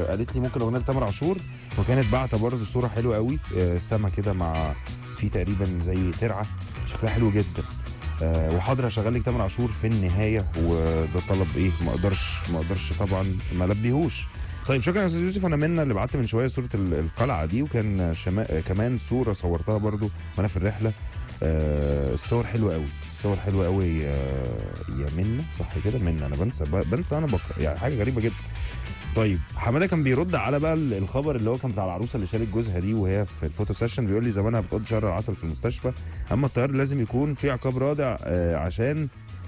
وقالت لي ممكن اغنيه تامر عاشور وكانت باعته برضه صوره حلوه قوي آه، سما كده مع في تقريبا زي ترعه شكلها حلو جدا آه، وحاضر هشغل لك تامر عاشور في النهايه وده طلب ايه ما اقدرش ما اقدرش طبعا ما لبيهوش طيب شكرا يا استاذ يوسف انا منا اللي بعت من شويه صوره ال- القلعه دي وكان شما... آه، كمان صوره صورتها برضو وانا في الرحله آه الصور حلوه قوي الصور حلوه قوي آه يا منا صح كده منا انا بنسى ب- بنسى انا بقرا يعني حاجه غريبه جدا طيب حماده كان بيرد على بقى ال- الخبر اللي هو كان بتاع العروسه اللي شالت جوزها دي وهي في الفوتو سيشن بيقول لي زمانها بتقضي شهر العسل في المستشفى اما الطيار لازم يكون في عقاب رادع آه عشان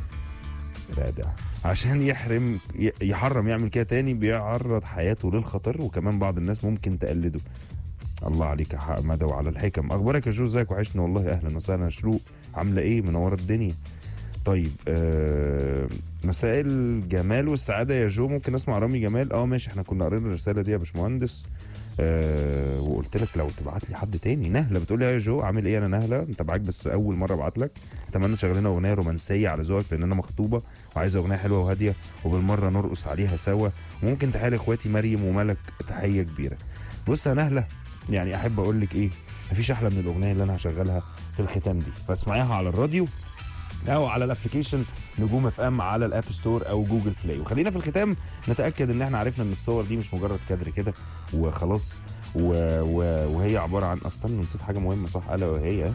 رادع عشان يحرم ي- يحرم يعمل كده تاني بيعرض حياته للخطر وكمان بعض الناس ممكن تقلده الله عليك يا حماده وعلى الحكم اخبارك يا جو ازيك وحشنا والله اهلا وسهلا يا شروق عامله ايه منوره الدنيا طيب آه مساء الجمال والسعاده يا جو ممكن اسمع رامي جمال اه ماشي احنا كنا قرينا الرساله دي يا باشمهندس آه وقلت لك لو تبعت لي حد تاني نهله بتقول لي يا جو عامل ايه انا نهله انت معاك بس اول مره ابعت لك اتمنى تشغل لنا اغنيه رومانسيه على ذوقك لان انا مخطوبه وعايزه اغنيه حلوه وهاديه وبالمره نرقص عليها سوا وممكن تحيي لاخواتي مريم وملك تحيه كبيره بص يا نهله يعني احب اقول لك ايه مفيش احلى من الاغنيه اللي انا هشغلها في الختام دي فاسمعيها على الراديو او على الابلكيشن نجوم اف ام على الاب ستور او جوجل بلاي وخلينا في الختام نتاكد ان احنا عرفنا ان الصور دي مش مجرد كادر كده وخلاص و... و... وهي عباره عن استنى نسيت حاجه مهمه صح الا وهي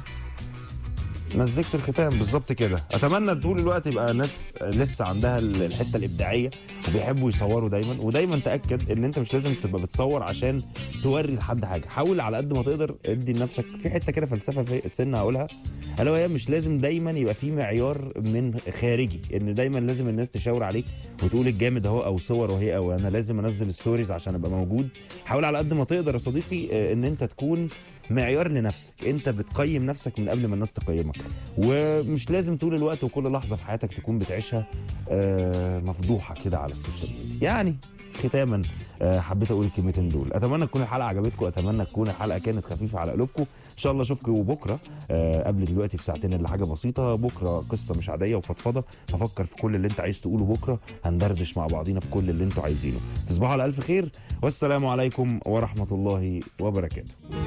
مزجت الختام بالظبط كده اتمنى طول الوقت يبقى ناس لسه عندها ال- الحته الابداعيه وبيحبوا يصوروا دايما ودايما تاكد ان انت مش لازم تبقى بتصور عشان توري لحد حاجه حاول على قد ما تقدر ادي لنفسك في حته كده فلسفه في السن هقولها الا وهي مش لازم دايما يبقى في معيار من خارجي ان دايما لازم الناس تشاور عليك وتقول الجامد اهو او صور وهي او انا لازم انزل ستوريز عشان ابقى موجود حاول على قد ما تقدر يا صديقي آه، ان انت تكون معيار لنفسك انت بتقيم نفسك من قبل ما الناس تقيمك ومش لازم طول الوقت وكل لحظه في حياتك تكون بتعيشها آه، مفضوحه كده على السوشيال ميديا يعني ختاما آه، حبيت اقول الكلمتين دول اتمنى تكون الحلقه عجبتكم اتمنى تكون الحلقه كانت خفيفه على قلوبكم ان شاء الله اشوفكم بكره آه، قبل دلوقتي بساعتين الا حاجه بسيطه بكره قصه مش عاديه وفضفضه ففكر في كل اللي انت عايز تقوله بكره هندردش مع بعضينا في كل اللي انتوا عايزينه تصبحوا على الف خير والسلام عليكم ورحمه الله وبركاته